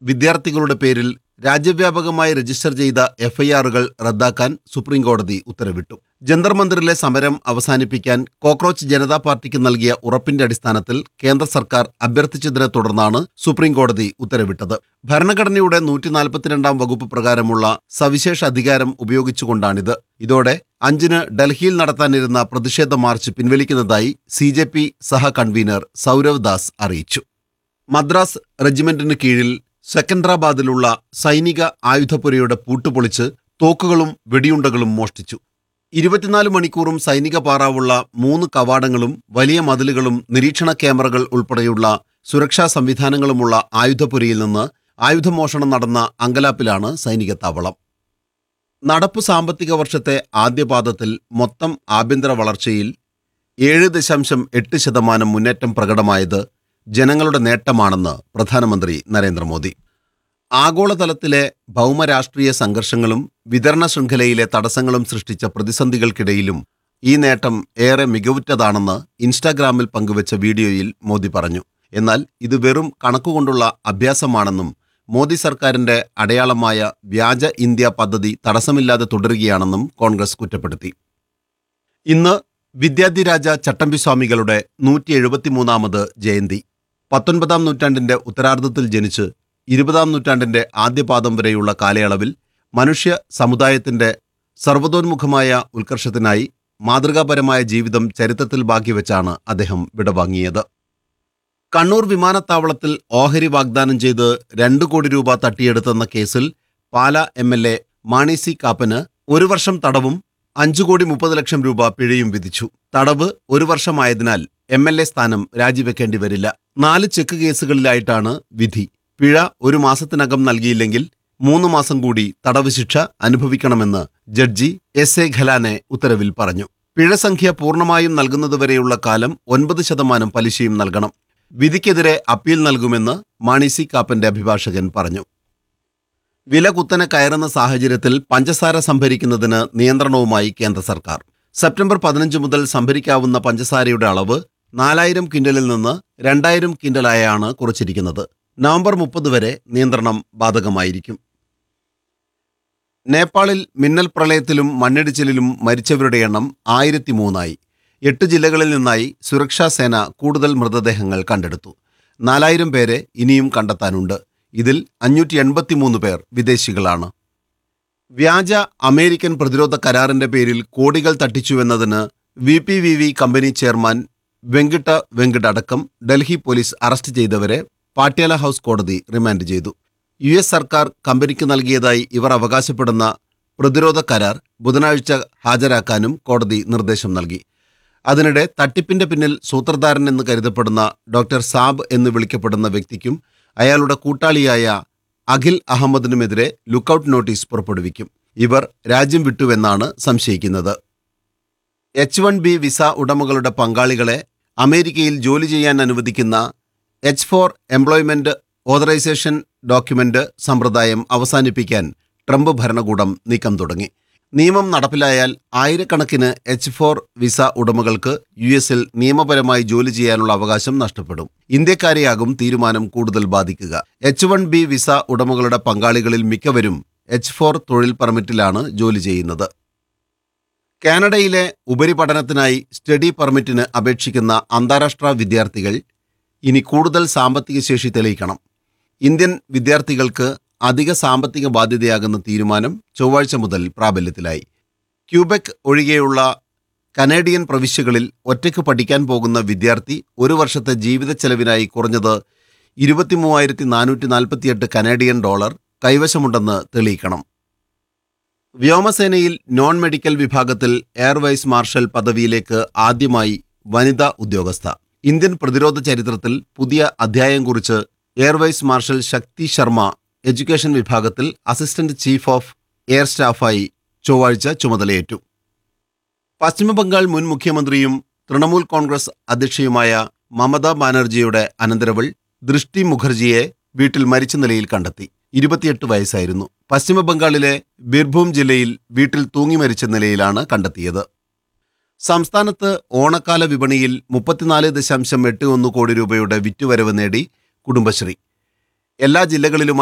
വിദ്യാർത്ഥികളുടെ പേരിൽ രാജ്യവ്യാപകമായി രജിസ്റ്റർ ചെയ്ത എഫ്ഐആറുകൾ റദ്ദാക്കാൻ സുപ്രീംകോടതി ഉത്തരവിട്ടു ജന്തർ മന്ദിറിലെ സമരം അവസാനിപ്പിക്കാൻ കോക്രോച്ച് ജനതാ പാർട്ടിക്ക് നൽകിയ ഉറപ്പിന്റെ അടിസ്ഥാനത്തിൽ കേന്ദ്ര സർക്കാർ അഭ്യർത്ഥിച്ചതിനെ തുടർന്നാണ് സുപ്രീംകോടതി ഉത്തരവിട്ടത് ഭരണഘടനയുടെ നൂറ്റി നാൽപ്പത്തിരണ്ടാം വകുപ്പ് പ്രകാരമുള്ള സവിശേഷ അധികാരം ഉപയോഗിച്ചുകൊണ്ടാണിത് ഇതോടെ അഞ്ചിന് ഡൽഹിയിൽ നടത്താനിരുന്ന പ്രതിഷേധ മാർച്ച് പിൻവലിക്കുന്നതായി സി ജെ പി സഹ കൺവീനർ സൗരവ് ദാസ് അറിയിച്ചു മദ്രാസ് റെജിമെന്റിന് കീഴിൽ സെക്കൻഡറാബാദിലുള്ള സൈനിക ആയുധപ്പുരയുടെ പൂട്ടുപൊളിച്ച് തോക്കുകളും വെടിയുണ്ടകളും മോഷ്ടിച്ചു ഇരുപത്തിനാല് മണിക്കൂറും സൈനിക പാറാവുള്ള മൂന്ന് കവാടങ്ങളും വലിയ മതിലുകളും നിരീക്ഷണ ക്യാമറകൾ ഉൾപ്പെടെയുള്ള സുരക്ഷാ സംവിധാനങ്ങളുമുള്ള ആയുധപ്പുരയിൽ നിന്ന് ആയുധമോഷണം നടന്ന അങ്കലാപ്പിലാണ് സൈനിക താവളം നടപ്പു സാമ്പത്തിക വർഷത്തെ ആദ്യപാദത്തിൽ മൊത്തം ആഭ്യന്തര വളർച്ചയിൽ ഏഴ് ദശാംശം എട്ട് ശതമാനം മുന്നേറ്റം പ്രകടമായത് ജനങ്ങളുടെ നേട്ടമാണെന്ന് പ്രധാനമന്ത്രി നരേന്ദ്രമോദി ആഗോളതലത്തിലെ ഭൗമരാഷ്ട്രീയ സംഘർഷങ്ങളും വിതരണ ശൃംഖലയിലെ തടസ്സങ്ങളും സൃഷ്ടിച്ച പ്രതിസന്ധികൾക്കിടയിലും ഈ നേട്ടം ഏറെ മികവുറ്റതാണെന്ന് ഇൻസ്റ്റാഗ്രാമിൽ പങ്കുവച്ച വീഡിയോയിൽ മോദി പറഞ്ഞു എന്നാൽ ഇത് വെറും കണക്കുകൊണ്ടുള്ള അഭ്യാസമാണെന്നും മോദി സർക്കാരിന്റെ അടയാളമായ വ്യാജ ഇന്ത്യ പദ്ധതി തടസ്സമില്ലാതെ തുടരുകയാണെന്നും കോൺഗ്രസ് കുറ്റപ്പെടുത്തി ഇന്ന് വിദ്യാധിരാജ ചട്ടമ്പിസ്വാമികളുടെ നൂറ്റി എഴുപത്തിമൂന്നാമത് ജയന്തി പത്തൊൻപതാം നൂറ്റാണ്ടിന്റെ ഉത്തരാർദ്ധത്തിൽ ജനിച്ച് ഇരുപതാം നൂറ്റാണ്ടിന്റെ ആദ്യപാദം വരെയുള്ള കാലയളവിൽ മനുഷ്യ സമുദായത്തിന്റെ സർവ്വതോന്മുഖമായ ഉത്കർഷത്തിനായി മാതൃകാപരമായ ജീവിതം ചരിത്രത്തിൽ ബാക്കിവെച്ചാണ് അദ്ദേഹം വിടവാങ്ങിയത് കണ്ണൂർ വിമാനത്താവളത്തിൽ ഓഹരി വാഗ്ദാനം ചെയ്ത് രണ്ടു കോടി രൂപ തട്ടിയെടുത്തെന്ന കേസിൽ പാല എം എൽ എ മാണി സി കാപ്പന് ഒരു വർഷം തടവും അഞ്ചു കോടി മുപ്പത് ലക്ഷം രൂപ പിഴയും വിധിച്ചു തടവ് ഒരു വർഷമായതിനാൽ എം എൽ എ സ്ഥാനം രാജിവെക്കേണ്ടി വരില്ല നാല് ചെക്ക് കേസുകളിലായിട്ടാണ് വിധി പിഴ ഒരു മാസത്തിനകം നൽകിയില്ലെങ്കിൽ മൂന്ന് മാസം കൂടി തടവ് ശിക്ഷ അനുഭവിക്കണമെന്ന് ജഡ്ജി എസ് എ ഖലാനെ ഉത്തരവിൽ പറഞ്ഞു പിഴ സംഖ്യ പൂർണ്ണമായും നൽകുന്നതുവരെയുള്ള കാലം ഒൻപത് ശതമാനം പലിശയും നൽകണം വിധിക്കെതിരെ അപ്പീൽ നൽകുമെന്ന് മാണി സി കാപ്പന്റെ അഭിഭാഷകൻ പറഞ്ഞു വില കുത്തനെ കയറുന്ന സാഹചര്യത്തിൽ പഞ്ചസാര സംഭരിക്കുന്നതിന് നിയന്ത്രണവുമായി കേന്ദ്ര സർക്കാർ സെപ്റ്റംബർ പതിനഞ്ച് മുതൽ സംഭരിക്കാവുന്ന പഞ്ചസാരയുടെ അളവ് നാലായിരം ക്വിന്റലിൽ നിന്ന് രണ്ടായിരം ക്വിന്റലായാണ് കുറച്ചിരിക്കുന്നത് നവംബർ മുപ്പത് വരെ നിയന്ത്രണം ബാധകമായിരിക്കും നേപ്പാളിൽ മിന്നൽ പ്രളയത്തിലും മണ്ണിടിച്ചിലിലും മരിച്ചവരുടെ എണ്ണം ആയിരത്തി മൂന്നായി എട്ട് ജില്ലകളിൽ നിന്നായി സുരക്ഷാ സേന കൂടുതൽ മൃതദേഹങ്ങൾ കണ്ടെടുത്തു നാലായിരം പേരെ ഇനിയും കണ്ടെത്താനുണ്ട് ഇതിൽ അഞ്ഞൂറ്റി എൺപത്തിമൂന്ന് പേർ വിദേശികളാണ് വ്യാജ അമേരിക്കൻ പ്രതിരോധ കരാറിന്റെ പേരിൽ കോടികൾ തട്ടിച്ചുവെന്നതിന് V P V V company chairman Venkitta Venkit അടക്കം ഡൽഹി പോലീസ് അറസ്റ്റ് ചെയ്തവരെ പാട്യാല ഹൗസ് കോടതി റിമാൻഡ് ചെയ്തു യു എസ് സർക്കാർ കമ്പനിക്ക് നൽകിയതായി ഇവർ അവകാശപ്പെടുന്ന പ്രതിരോധ കരാർ ബുധനാഴ്ച ഹാജരാക്കാനും കോടതി നിർദ്ദേശം നൽകി അതിനിടെ തട്ടിപ്പിന്റെ പിന്നിൽ സൂത്രധാരൻ എന്ന് കരുതപ്പെടുന്ന ഡോക്ടർ സാബ് എന്ന് വിളിക്കപ്പെടുന്ന വ്യക്തിക്കും അയാളുടെ കൂട്ടാളിയായ അഖിൽ അഹമ്മദിനുമെതിരെ ലുക്കൌട്ട് നോട്ടീസ് പുറപ്പെടുവിക്കും ഇവർ രാജ്യം വിട്ടുവെന്നാണ് സംശയിക്കുന്നത് എച്ച് വൺ ബി വിസ ഉടമകളുടെ പങ്കാളികളെ അമേരിക്കയിൽ ജോലി ചെയ്യാൻ അനുവദിക്കുന്ന H four employment authorization document സമ്പ്രദായം അവസാനിപ്പിക്കാൻ ട്രംപ് ഭരണകൂടം നീക്കം തുടങ്ങി നിയമം നടപ്പിലായാൽ ആയിരക്കണക്കിന് എച്ച് ഫോർ വിസ ഉടമകൾക്ക് യു എസിൽ നിയമപരമായി ജോലി ചെയ്യാനുള്ള അവകാശം നഷ്ടപ്പെടും ഇന്ത്യക്കാരെയാകും തീരുമാനം കൂടുതൽ ബാധിക്കുക എച്ച് വൺ ബി വിസ ഉടമകളുടെ പങ്കാളികളിൽ മിക്കവരും എച്ച് ഫോർ തൊഴിൽ പെർമിറ്റിലാണ് ജോലി ചെയ്യുന്നത് കാനഡയിലെ ഉപരിപഠനത്തിനായി സ്റ്റഡി പെർമിറ്റിന് അപേക്ഷിക്കുന്ന അന്താരാഷ്ട്ര വിദ്യാർത്ഥികൾ ഇനി കൂടുതൽ സാമ്പത്തിക ശേഷി തെളിയിക്കണം ഇന്ത്യൻ വിദ്യാർത്ഥികൾക്ക് അധിക സാമ്പത്തിക ബാധ്യതയാകുന്ന തീരുമാനം ചൊവ്വാഴ്ച മുതൽ പ്രാബല്യത്തിലായി ക്യൂബെക് ഒഴികെയുള്ള കനേഡിയൻ പ്രവിശ്യകളിൽ ഒറ്റയ്ക്ക് പഠിക്കാൻ പോകുന്ന വിദ്യാർത്ഥി ഒരു വർഷത്തെ ജീവിത ചെലവിനായി കുറഞ്ഞത് ഇരുപത്തിമൂവായിരത്തി നാനൂറ്റി നാൽപ്പത്തിയെട്ട് കനേഡിയൻ ഡോളർ കൈവശമുണ്ടെന്ന് തെളിയിക്കണം വ്യോമസേനയിൽ നോൺ മെഡിക്കൽ വിഭാഗത്തിൽ എയർ വൈസ് മാർഷൽ പദവിയിലേക്ക് ആദ്യമായി വനിതാ ഉദ്യോഗസ്ഥ ഇന്ത്യൻ പ്രതിരോധ ചരിത്രത്തിൽ പുതിയ അധ്യായം കുറിച്ച് air vice marshal Shakti Sharma education വിഭാഗത്തിൽ അസിസ്റ്റന്റ് ചീഫ് ഓഫ് എയർ സ്റ്റാഫായി ചൊവ്വാഴ്ച ചുമതലയേറ്റു പശ്ചിമബംഗാൾ മുൻ മുഖ്യമന്ത്രിയും തൃണമൂൽ കോൺഗ്രസ് അധ്യക്ഷയുമായ മമതാ ബാനർജിയുടെ അനന്തരവൾ ദൃഷ്ടി മുഖർജിയെ വീട്ടിൽ മരിച്ച നിലയിൽ കണ്ടെത്തി ഇരുപത്തിയെട്ട് വയസ്സായിരുന്നു പശ്ചിമബംഗാളിലെ ബിർഭൂം ജില്ലയിൽ വീട്ടിൽ തൂങ്ങി മരിച്ച നിലയിലാണ് കണ്ടെത്തിയത് സംസ്ഥാനത്ത് ഓണക്കാല വിപണിയിൽ മുപ്പത്തിനാല് ദശാംശം എട്ട് ഒന്ന് കോടി രൂപയുടെ വിറ്റുവരവ് നേടി കുടുംബശ്രീ എല്ലാ ജില്ലകളിലുമായി